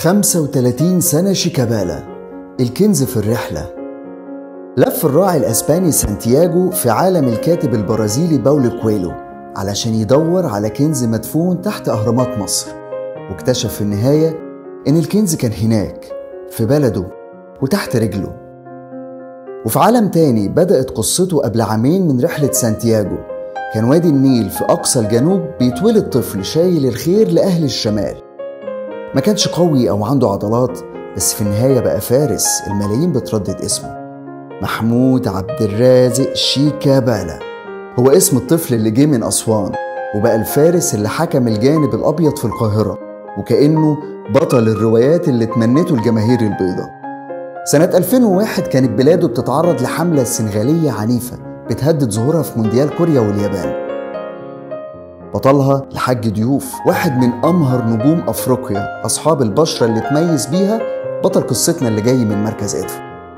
35 سنة شيكابالا الكنز في الرحلة لف الراعي الأسباني سانتياغو في عالم الكاتب البرازيلي باولو كويلو علشان يدور على كنز مدفون تحت أهرامات مصر واكتشف في النهاية إن الكنز كان هناك في بلده وتحت رجله وفي عالم تاني بدأت قصته قبل عامين من رحلة سانتياغو كان وادي النيل في أقصى الجنوب بيتولد طفل شايل الخير لأهل الشمال ما كانش قوي أو عنده عضلات بس في النهاية بقى فارس الملايين بتردد اسمه محمود عبد الرازق شيكابالا هو اسم الطفل اللي جه من أسوان وبقى الفارس اللي حكم الجانب الأبيض في القاهرة وكأنه بطل الروايات اللي تمنته الجماهير البيضاء سنة 2001 كانت بلاده بتتعرض لحملة سنغالية عنيفة بتهدد ظهورها في مونديال كوريا واليابان بطلها الحاج ضيوف واحد من أمهر نجوم أفريقيا أصحاب البشرة اللي تميز بيها بطل قصتنا اللي جاي من مركز إدفو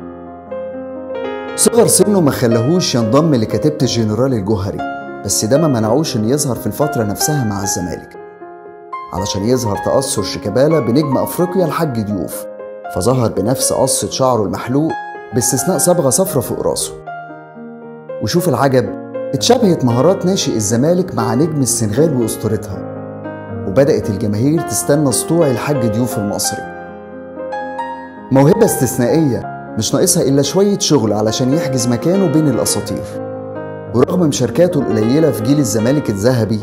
صغر سنه ما خلاهوش ينضم لكتيبة الجنرال الجوهري بس ده ما منعوش إن يظهر في الفترة نفسها مع الزمالك علشان يظهر تأثر شيكابالا بنجم أفريقيا الحاج ضيوف فظهر بنفس قصة شعره المحلوق باستثناء صبغة صفرة فوق راسه وشوف العجب اتشابهت مهارات ناشئ الزمالك مع نجم السنغال واسطورتها وبدأت الجماهير تستنى سطوع الحاج ضيوف المصري موهبة استثنائية مش ناقصها إلا شوية شغل علشان يحجز مكانه بين الأساطير ورغم مشاركاته القليلة في جيل الزمالك الذهبي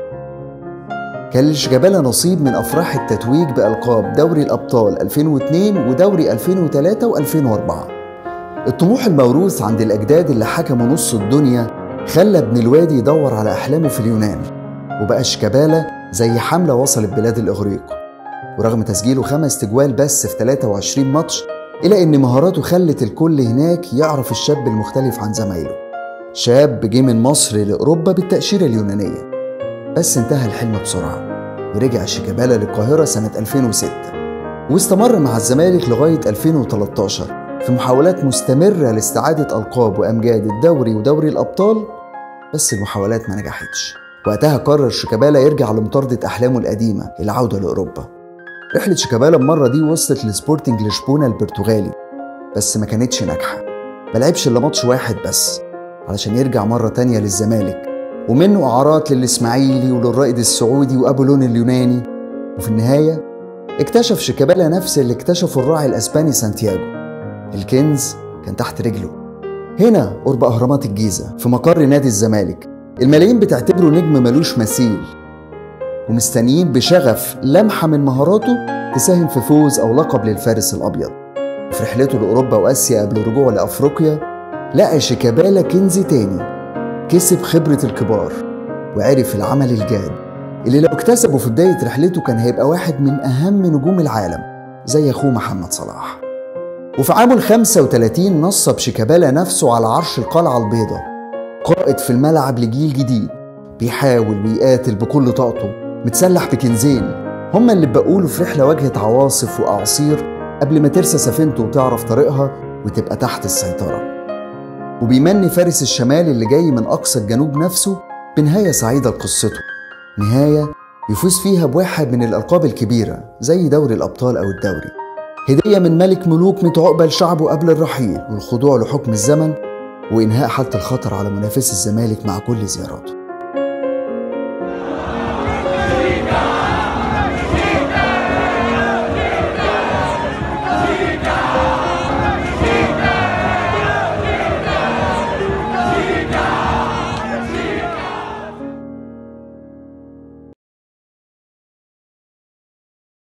كان لشيكابالا نصيب من أفراح التتويج بألقاب دوري الأبطال 2002 ودوري 2003 و2004 الطموح الموروث عند الأجداد اللي حكموا نص الدنيا خلى ابن الوادي يدور على أحلامه في اليونان وبقى شيكابالا زي حملة وصلت بلاد الإغريق ورغم تسجيله خمس تجوال بس في 23 ماتش إلا إن مهاراته خلت الكل هناك يعرف الشاب المختلف عن زمايله شاب جه من مصر لأوروبا بالتأشيرة اليونانية بس انتهى الحلم بسرعة ورجع شيكابالا للقاهرة سنة 2006 واستمر مع الزمالك لغاية 2013 في محاولات مستمرة لاستعادة ألقاب وأمجاد الدوري ودوري الأبطال بس المحاولات ما نجحتش وقتها قرر شيكابالا يرجع لمطاردة أحلامه القديمة العودة لأوروبا رحلة شيكابالا المرة دي وصلت لسبورتنج لشبونة البرتغالي بس ما كانتش ناجحة ملعبش إلا ماتش واحد بس علشان يرجع مرة تانية للزمالك ومنه إعارات للإسماعيلي وللرائد السعودي وأبولون اليوناني وفي النهاية اكتشف شيكابالا نفس اللي اكتشفه الراعي الأسباني سانتياغو الكنز كان تحت رجله هنا قرب أهرامات الجيزة في مقر نادي الزمالك الملايين بتعتبره نجم ملوش مثيل ومستنيين بشغف لمحة من مهاراته تساهم في فوز أو لقب للفارس الأبيض وفي رحلته لأوروبا وآسيا قبل رجوعه لأفريقيا لقى شيكابالا كنز تاني كسب خبرة الكبار وعرف العمل الجاد اللي لو اكتسبه في بداية رحلته كان هيبقى واحد من أهم نجوم العالم زي أخوه محمد صلاح وفي عام ال 35 نصب شيكابالا نفسه على عرش القلعة البيضاء قائد في الملعب لجيل جديد بيحاول ويقاتل بكل طاقته متسلح بكنزين هما اللي بقوله في رحلة واجهت عواصف وأعاصير قبل ما ترسى سفينته وتعرف طريقها وتبقى تحت السيطرة وبيمني فارس الشمال اللي جاي من أقصى الجنوب نفسه بنهاية سعيدة لقصته نهاية يفوز فيها بواحد من الألقاب الكبيرة زي دوري الأبطال أو الدوري هدية من ملك ملوك متعقبة لشعبه قبل الرحيل والخضوع لحكم الزمن وإنهاء حالة الخطر على منافس الزمالك مع كل زياراته